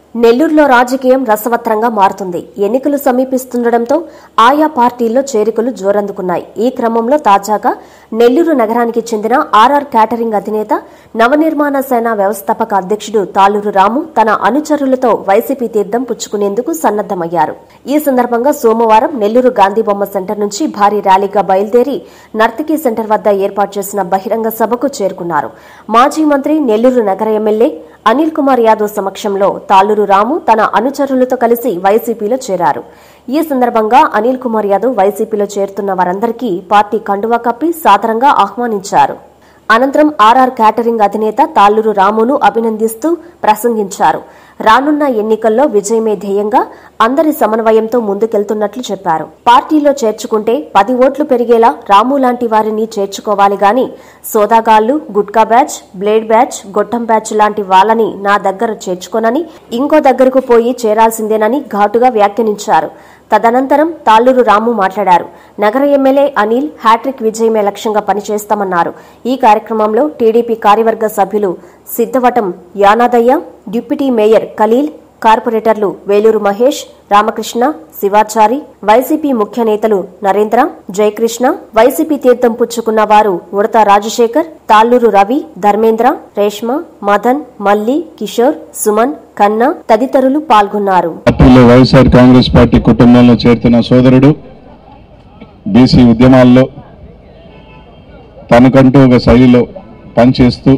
నెల్లూరులో రాజకీయం రసవత్రంగా మారుతుంది ఎన్నికలు సమీపిస్తుండటంతో ఆయా పార్టీల్లో చేరికలు జోరందుకున్నాయి ఈ క్రమంలో తాజాగా నెల్లూరు నగరానికి చెందిన ఆర్ఆర్ క్యాటరింగ్ అధినేత నవనిర్మాణ సేన వ్యవస్థాపక అధ్యక్షుడు తాలూరు రాము తన అనుచరులతో వైసీపీ తీర్థం పుచ్చుకునేందుకు సన్నద్దమయ్యారు ఈ సందర్భంగా సోమవారం నెల్లూరు గాంధీబొమ్మ సెంటర్ నుంచి భారీ ర్యాలీగా బయలుదేరి నర్తకీ సెంటర్ వద్ద ఏర్పాటు చేసిన బహిరంగ సభకు చేరుకున్నారు మాజీ మంత్రి నెల్లూరు నగర ఎమ్మెల్యే అనిల్ కుమార్ యాదవ్ సమక్షంలో తాలూరు రాము తన అనుచరులతో కలిసి వైసీపీలో చేరారు ఈ సందర్భంగా అనిల్ కుమార్ యాదవ్ వైసీపీలో చేరుతున్న వారందరికీ పార్టీ కండువా కప్పి సాదరంగా ఆహ్వానించారు అనంతరం ఆర్ఆర్ క్యాటరింగ్ అధినేత తాళ్లూరు రామును అభినందిస్తూ ప్రసంగించారు రానున్న ఎన్నికల్లో విజయమే ధ్యేయంగా అందరి సమన్వయంతో ముందుకెళ్తున్నట్లు చెప్పారు పార్టీలో చేర్చుకుంటే పది ఓట్లు పెరిగేలా రాము లాంటి వారిని చేర్చుకోవాలి గాని సోదాగాళ్లు గుట్కా బ్యాచ్ బ్లేడ్ బ్యాచ్ గొట్టం బ్యాచ్ లాంటి వాళ్ళని నా దగ్గర చేర్చుకోనని ఇంకో దగ్గరకు పోయి చేరాల్సిందేనని ఘాటుగా వ్యాఖ్యానించారు తదనంతరం తాళ్లూరు రాము మాట్లాడారు నగర ఎమ్మెల్యే అనిల్ హ్యాట్రిక్ విజయమే లక్ష్యంగా పనిచేస్తామన్నారు ఈ కార్యక్రమంలో టీడీపీ కార్యవర్గ సభ్యులు సిద్దవటం యానాదయ్య డిప్యూటీ మేయర్ ఖలీల్ కార్పొరేటర్లు వేలూరు మహేష్ రామకృష్ణ శివాచారి వైసీపీ ముఖ్య నేతలు నరేంద్ర జయకృష్ణ వైసీపీ తీర్థం పుచ్చుకున్న వారు ఉడత రాజశేఖర్ తాళ్లూరు రవి ధర్మేంద్ర రేష్మ మదన్ మల్లి కిషోర్ సుమన్ కన్నా తదితరులు పాల్గొన్నారు పార్టీలో వైఎస్ఆర్ కాంగ్రెస్ పార్టీ కుటుంబంలో చేరుతున్న సోదరుడు బీసీ ఉద్యమాల్లో తనకంటూ ఒక శైలిలో పనిచేస్తూ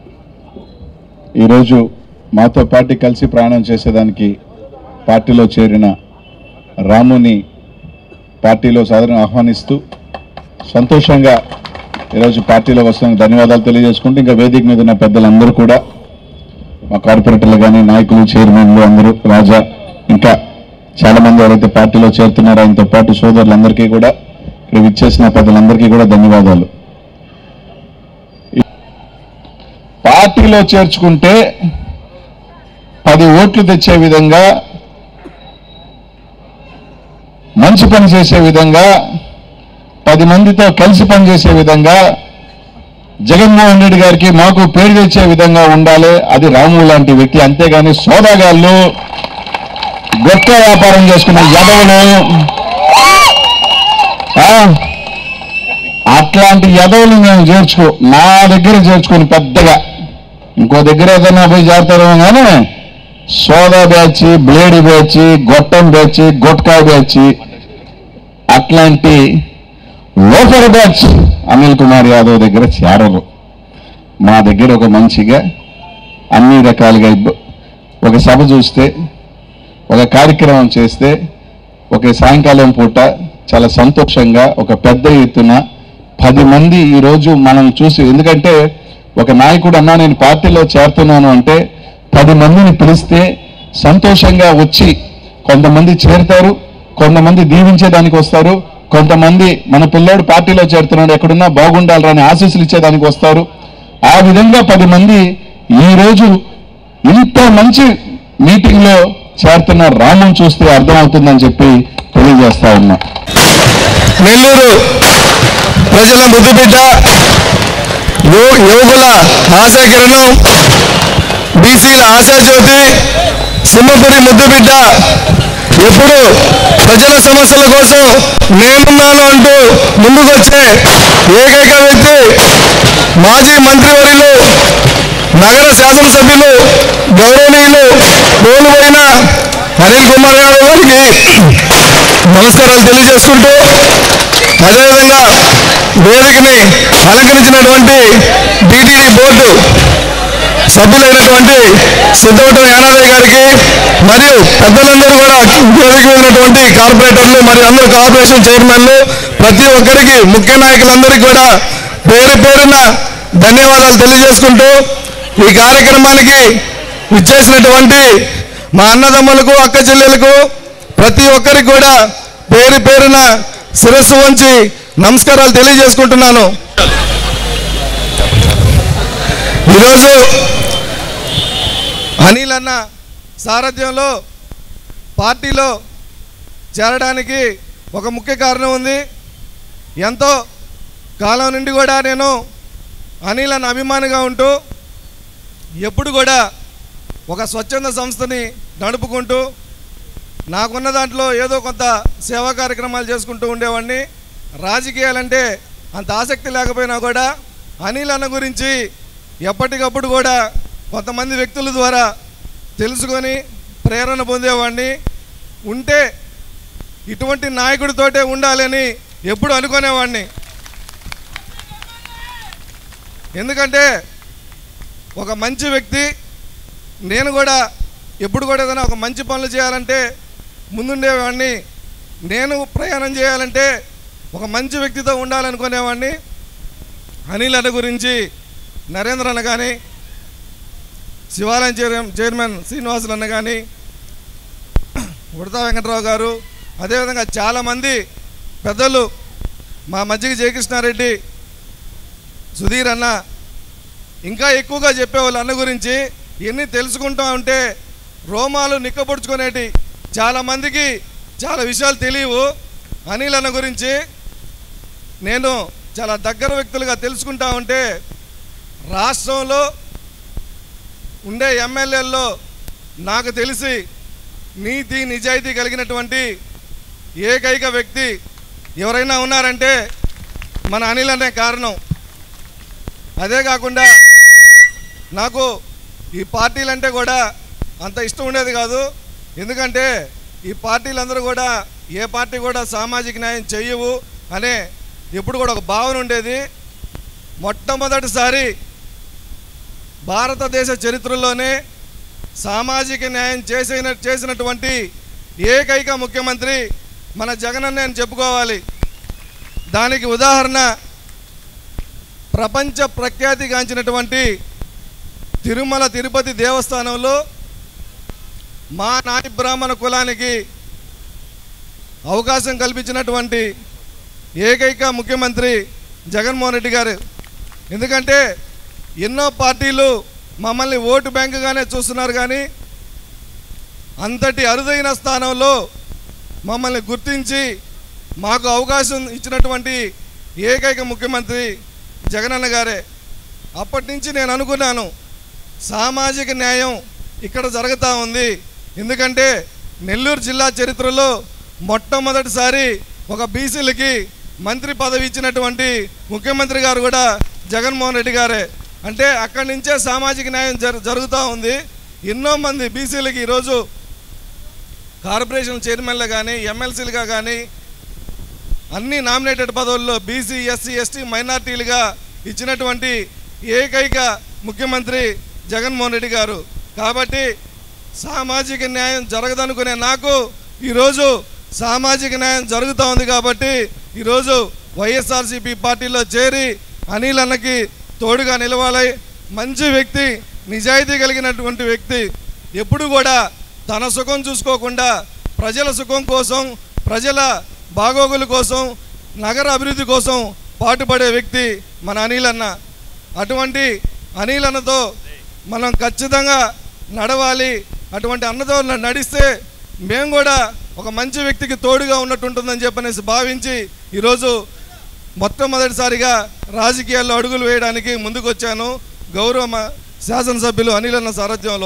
ఈరోజు మాతో పార్టీ కలిసి ప్రయాణం చేసేదానికి పార్టీలో చేరిన రాముని పార్టీలో సాధారణ ఆహ్వానిస్తూ సంతోషంగా ఈరోజు పార్టీలో వస్తున్న ధన్యవాదాలు తెలియజేసుకుంటూ ఇంకా వేదిక మీద ఉన్న పెద్దలందరూ కూడా మా కార్పొరేటర్లు కానీ నాయకులు చైర్మన్లు అందరూ రాజా ఇంకా చాలా మంది ఎవరైతే పార్టీలో చేరుతున్నారో ఆయనతో పాటు సోదరులందరికీ కూడా ఇక్కడ విచ్చేసిన పెద్దలందరికీ కూడా ధన్యవాదాలు పార్టీలో చేర్చుకుంటే పది ఓట్లు తెచ్చే విధంగా మంచి పని చేసే విధంగా పది మందితో కలిసి పనిచేసే విధంగా జగన్మోహన్ రెడ్డి గారికి మాకు పేరు తెచ్చే విధంగా ఉండాలి అది రాము లాంటి వ్యక్తి అంతేగాని సోదాగాళ్ళు గొప్ప వ్యాపారం చేసుకున్న యదవులు ఆ, అట్లాంటి యదవులు మేము చేర్చుకో నా దగ్గర చేర్చుకొని పెద్దగా ఇంకో దగ్గర ఏదైనా పోయి చేస్తారేమో కానీ సోదా బ్యాచ్ బ్లేడ్ బ్యాచ్ గొట్టం బ్యాచ్ గొట్కా బ్యాచ్ అట్లాంటి లోఫర్ బ్యాచ్ అనిల్ కుమార్ యాదవ్ దగ్గర చేరరు మా దగ్గర ఒక మంచిగా అన్ని రకాలుగా ఇబ్బ- ఒక సభ చూస్తే ఒక కార్యక్రమం చేస్తే ఒక సాయంకాలం పూట చాలా సంతోషంగా ఒక పెద్ద ఎత్తున పది మంది ఈరోజు మనం చూసి ఎందుకంటే ఒక నాయకుడు అన్నా నేను పార్టీలో చేరుతున్నాను అంటే పది మందిని పిలిస్తే సంతోషంగా వచ్చి కొంతమంది చేరుతారు కొంతమంది దీవించేదానికి వస్తారు కొంతమంది మన పిల్లోడు పార్టీలో చేరుతున్నాడు ఎక్కడున్నా బాగుండాలని ఆశీస్సులు ఇచ్చేదానికి వస్తారు ఆ విధంగా పది మంది ఈ రోజు ఇంత మంచి మీటింగ్ లో చేరుతున్న రాముని చూస్తే అర్థమవుతుందని చెప్పి తెలియజేస్తా ఉన్నా నెల్లూరు ప్రజల ముద్దుబిడ్డ యు- యువకుల ఆశాకిరణం బీసీల ఆశాజ్యోతి సింహపురి ముద్దుబిడ్డ ఎప్పుడు ప్రజల సమస్యల కోసం నేనున్నాను అంటూ ముందుకొచ్చే ఏకైక వ్యక్తి మాజీ మంత్రివర్యులు నగర శాసనసభ్యులు గౌరవనీయులు పోలుపోయిన అనిల్ కుమార్ యాదవ్ గారికి నమస్కారాలు తెలియజేసుకుంటూ అదేవిధంగా వేదికని అలంకరించినటువంటి డిటిడి బోర్డు సభ్యులైనటువంటి సిద్ధవటం యానాదయ్య గారికి మరియు పెద్దలందరూ కూడా వేదిక మీద ఉన్నటువంటి కార్పొరేటర్లు మరియు అందరు కార్పొరేషన్ చైర్మన్లు ప్రతి ఒక్కరికి ముఖ్య నాయకులందరికీ కూడా పేరు పేరున ధన్యవాదాలు తెలియజేసుకుంటూ ఈ కార్యక్రమానికి ఇచ్చేసినటువంటి మా అన్నదమ్ములకు అక్క చెల్లెలకు ప్రతి ఒక్కరికి కూడా పేరు పేరున శిరస్సు వంచి నమస్కారాలు తెలియజేసుకుంటున్నాను ఈరోజు అనిల్ అన్న సారథ్యంలో పార్టీలో చేరడానికి ఒక ముఖ్య కారణం ఉంది ఎంతో కాలం నుండి కూడా నేను అనిల్ అన్న అభిమానిగా ఉంటూ ఎప్పుడు కూడా ఒక స్వచ్ఛంద సంస్థని నడుపుకుంటూ నాకున్న దాంట్లో ఏదో కొంత సేవా కార్యక్రమాలు చేసుకుంటూ ఉండేవాడిని రాజకీయాలంటే అంత ఆసక్తి లేకపోయినా కూడా అనిల్ అన్న గురించి ఎప్పటికప్పుడు కూడా కొంతమంది వ్యక్తుల ద్వారా తెలుసుకొని ప్రేరణ పొందేవాడిని ఉంటే ఇటువంటి నాయకుడితోటే ఉండాలని ఎప్పుడు అనుకునేవాడిని ఎందుకంటే ఒక మంచి వ్యక్తి నేను కూడా ఎప్పుడు కూడా ఏదైనా ఒక మంచి పనులు చేయాలంటే ముందుండేవాడిని నేను ప్రయాణం చేయాలంటే ఒక మంచి వ్యక్తితో ఉండాలనుకునేవాడిని అనిల్ అన్న గురించి నరేంద్ర అన్న కానీ శివాలయం చైర్ చైర్మన్ శ్రీనివాసులు అన్న కానీ ఉడతా వెంకట్రావు గారు అదేవిధంగా చాలామంది పెద్దలు మా మజ్జిగ జయకృష్ణారెడ్డి సుధీర్ అన్న ఇంకా ఎక్కువగా చెప్పేవాళ్ళు అన్న గురించి ఎన్ని తెలుసుకుంటా ఉంటే రోమాలు నిక్కపొడుచుకునేటి చాలామందికి చాలా విషయాలు తెలియవు అనిల్ అన్న గురించి నేను చాలా దగ్గర వ్యక్తులుగా తెలుసుకుంటా ఉంటే రాష్ట్రంలో ఉండే ఎమ్మెల్యేల్లో నాకు తెలిసి నీతి నిజాయితీ కలిగినటువంటి ఏకైక వ్యక్తి ఎవరైనా ఉన్నారంటే మన అనిల్ అనే కారణం అదే కాకుండా నాకు ఈ పార్టీలంటే కూడా అంత ఇష్టం ఉండేది కాదు ఎందుకంటే ఈ పార్టీలందరూ కూడా ఏ పార్టీ కూడా సామాజిక న్యాయం చెయ్యవు అనే ఎప్పుడు కూడా ఒక భావన ఉండేది మొట్టమొదటిసారి భారతదేశ చరిత్రలోనే సామాజిక న్యాయం చేసిన చేసినటువంటి ఏకైక ముఖ్యమంత్రి మన జగనన్న అని చెప్పుకోవాలి దానికి ఉదాహరణ ప్రపంచ ప్రఖ్యాతిగాంచినటువంటి తిరుమల తిరుపతి దేవస్థానంలో మా నాటి బ్రాహ్మణ కులానికి అవకాశం కల్పించినటువంటి ఏకైక ముఖ్యమంత్రి జగన్మోహన్ రెడ్డి గారు ఎందుకంటే ఎన్నో పార్టీలు మమ్మల్ని ఓటు బ్యాంకుగానే చూస్తున్నారు కానీ అంతటి అరుదైన స్థానంలో మమ్మల్ని గుర్తించి మాకు అవకాశం ఇచ్చినటువంటి ఏకైక ముఖ్యమంత్రి జగనన్న గారే అప్పటి నుంచి నేను అనుకున్నాను సామాజిక న్యాయం ఇక్కడ జరుగుతూ ఉంది ఎందుకంటే నెల్లూరు జిల్లా చరిత్రలో మొట్టమొదటిసారి ఒక బీసీలకి మంత్రి పదవి ఇచ్చినటువంటి ముఖ్యమంత్రి గారు కూడా జగన్మోహన్ రెడ్డి గారే అంటే అక్కడి నుంచే సామాజిక న్యాయం జరు జరుగుతూ ఉంది ఎన్నో మంది బీసీలకి ఈరోజు కార్పొరేషన్ చైర్మన్లు కానీ ఎమ్మెల్సీలుగా కానీ అన్ని నామినేటెడ్ పదవుల్లో బీసీ ఎస్సీ ఎస్టీ మైనార్టీలుగా ఇచ్చినటువంటి ఏకైక ముఖ్యమంత్రి జగన్మోహన్ రెడ్డి గారు కాబట్టి సామాజిక న్యాయం జరగదనుకునే నాకు ఈరోజు సామాజిక న్యాయం జరుగుతూ ఉంది కాబట్టి ఈరోజు వైఎస్ఆర్సీపీ పార్టీలో చేరి అనిల్ అన్నకి తోడుగా నిలవాలి మంచి వ్యక్తి నిజాయితీ కలిగినటువంటి వ్యక్తి ఎప్పుడు కూడా తన సుఖం చూసుకోకుండా ప్రజల సుఖం కోసం ప్రజల బాగోగుల కోసం నగర అభివృద్ధి కోసం పాటుపడే వ్యక్తి మన అనిల్ అన్న అటువంటి అనిల్ అన్నతో మనం ఖచ్చితంగా నడవాలి అటువంటి అన్నతో న- నడిస్తే మేము కూడా ఒక మంచి వ్యక్తికి తోడుగా ఉన్నట్టు ఉంటుందని చెప్పనేసి భావించి ఈరోజు మొట్టమొదటిసారిగా రాజకీయాల్లో అడుగులు వేయడానికి ముందుకు వచ్చాను గౌరవ మ- శాసనసభ్యులు అనిల్ అన్న సారథ్యంలో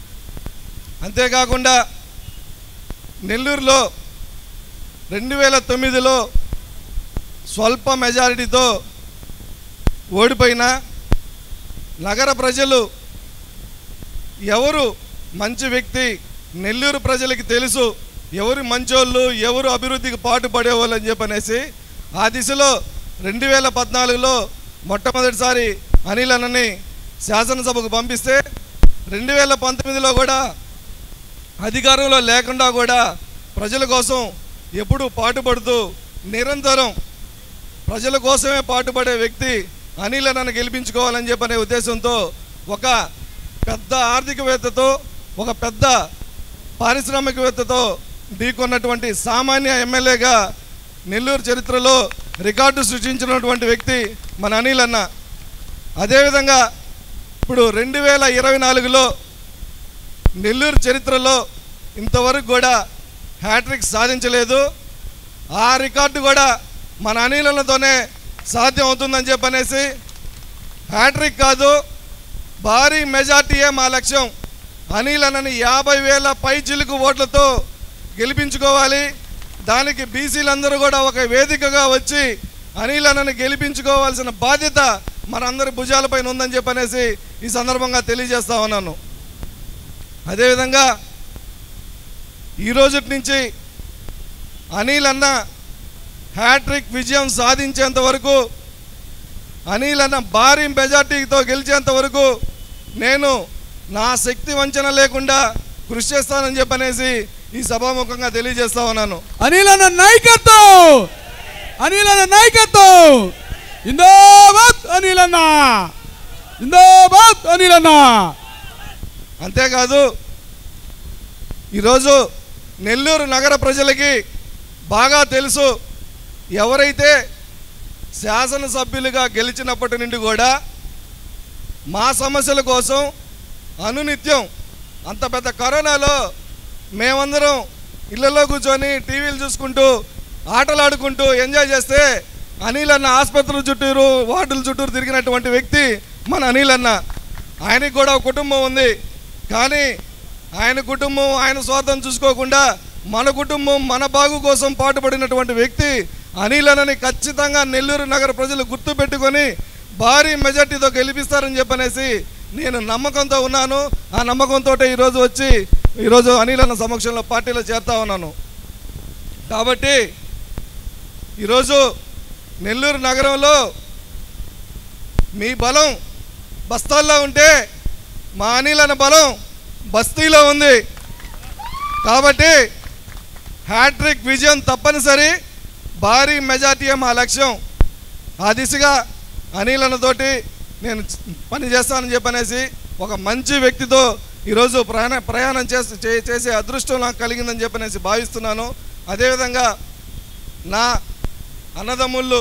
అంతేకాకుండా నెల్లూరులో రెండు వేల తొమ్మిదిలో స్వల్ప మెజారిటీతో ఓడిపోయిన నగర ప్రజలు ఎవరు మంచి వ్యక్తి నెల్లూరు ప్రజలకి తెలుసు ఎవరు మంచోళ్ళు ఎవరు అభివృద్ధికి పాటు పడేవాళ్ళు అని చెప్పనేసి ఆ దిశలో రెండు వేల పద్నాలుగులో మొట్టమొదటిసారి అనిల్ అన్నని శాసనసభకు పంపిస్తే రెండు వేల పంతొమ్మిదిలో కూడా అధికారంలో లేకుండా కూడా ప్రజల కోసం ఎప్పుడూ పాటుపడుతూ నిరంతరం ప్రజల కోసమే పాటుపడే వ్యక్తి అనిల్ నన్ను గెలిపించుకోవాలని చెప్పనే ఉద్దేశంతో ఒక పెద్ద ఆర్థికవేత్తతో ఒక పెద్ద పారిశ్రామికవేత్తతో ఢీకొన్నటువంటి సామాన్య ఎమ్మెల్యేగా నెల్లూరు చరిత్రలో రికార్డు సృష్టించినటువంటి వ్యక్తి మన అనిల్ అన్న అదేవిధంగా ఇప్పుడు రెండు వేల ఇరవై నాలుగులో నెల్లూరు చరిత్రలో ఇంతవరకు కూడా హ్యాట్రిక్ సాధించలేదు ఆ రికార్డు కూడా మన అనిలతోనే సాధ్యం అవుతుందని చెప్పనేసి హ్యాట్రిక్ కాదు భారీ మెజార్టీయే మా లక్ష్యం అనిల్ అన్నని యాభై వేల పై చిలుకు ఓట్లతో గెలిపించుకోవాలి దానికి బీసీలందరూ కూడా ఒక వేదికగా వచ్చి అనిల్ అన్నని గెలిపించుకోవాల్సిన బాధ్యత మనందరి భుజాలపైన ఉందని చెప్పనేసి ఈ సందర్భంగా తెలియజేస్తా ఉన్నాను అదేవిధంగా ఈ రోజుటి నుంచి అనిల్ అన్న హ్యాట్రిక్ విజయం సాధించేంత వరకు అనిల్ అన్న భారీ మెజార్టీతో గెలిచేంత వరకు నేను నా శక్తి వంచన లేకుండా కృషి చేస్తానని చెప్పనేసి ఈ సభాముఖంగా తెలియజేస్తా ఉన్నాను అనిలన్న నాయకత్వం అనిలన్న నాయకత్వం ఇందాబాద్ అనిలన్న ఇందాబాద్ అనిలన్న అంతేకాదు ఈరోజు నెల్లూరు నగర ప్రజలకి బాగా తెలుసు ఎవరైతే శాసనసభ్యులుగా గెలిచినప్పటి నుండి కూడా మా సమస్యల కోసం అనునిత్యం అంత పెద్ద కరోనాలో మేమందరం ఇళ్లలో కూర్చొని టీవీలు చూసుకుంటూ ఆటలాడుకుంటూ ఎంజాయ్ చేస్తే అనిల్ అన్న ఆసుపత్రుల చుట్టూరు వార్డుల చుట్టూరు తిరిగినటువంటి వ్యక్తి మన అనిల్ అన్న ఆయనకి కూడా ఒక కుటుంబం ఉంది కానీ ఆయన కుటుంబం ఆయన స్వార్థం చూసుకోకుండా మన కుటుంబం మన బాగు కోసం పాటుపడినటువంటి వ్యక్తి అనిల్ అన్నని ఖచ్చితంగా నెల్లూరు నగర ప్రజలు గుర్తుపెట్టుకొని భారీ మెజార్టీతో గెలిపిస్తారని చెప్పనేసి నేను నమ్మకంతో ఉన్నాను ఆ నమ్మకంతో ఈరోజు వచ్చి ఈరోజు అనిల్ అన్న సమక్షంలో పార్టీలో చేరుతా ఉన్నాను కాబట్టి ఈరోజు నెల్లూరు నగరంలో మీ బలం బస్తాల్లో ఉంటే మా అనిల్ అన్న బలం బస్తీలో ఉంది కాబట్టి హ్యాట్రిక్ విజయం తప్పనిసరి భారీ మెజార్టీ మా లక్ష్యం ఆ దిశగా అనిల్ అన్నతోటి నేను పని చేస్తానని చెప్పనేసి ఒక మంచి వ్యక్తితో ఈరోజు ప్రయాణ ప్రయాణం చేసి చే- చేసే అదృష్టం నాకు కలిగిందని చెప్పనేసి భావిస్తున్నాను అదేవిధంగా నా అన్నదమ్ముళ్ళు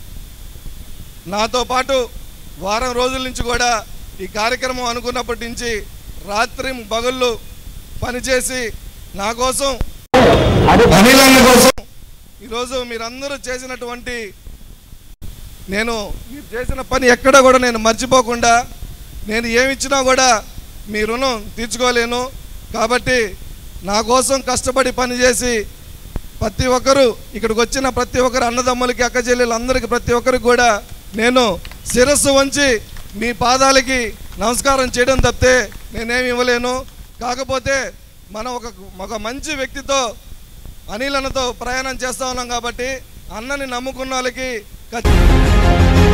నాతో పాటు వారం రోజుల నుంచి కూడా ఈ కార్యక్రమం అనుకున్నప్పటి నుంచి రాత్రి పగళ్ళు పనిచేసి నా కోసం అనిలన్న కోసం ఈరోజు మీరందరూ చేసినటువంటి నేను మీరు చేసిన పని ఎక్కడ కూడా నేను మర్చిపోకుండా నేను ఏమి ఇచ్చినా కూడా మీ రుణం తీర్చుకోలేను కాబట్టి నా కోసం కష్టపడి పనిచేసి ప్రతి ఒక్కరు ఇక్కడికి వచ్చిన ప్రతి ఒక్కరు అన్నదమ్ములకి అక్క చెల్లెలందరికీ ప్రతి ఒక్కరికి కూడా నేను శిరస్సు వంచి మీ పాదాలకి నమస్కారం చేయడం తప్పితే నేనేమి ఇవ్వలేను కాకపోతే మనం ఒక ఒక మంచి వ్యక్తితో అనిల్ అన్నతో ప్రయాణం చేస్తూ ఉన్నాం కాబట్టి అన్నని నమ్ముకున్న వాళ్ళకి ఖచ్చి-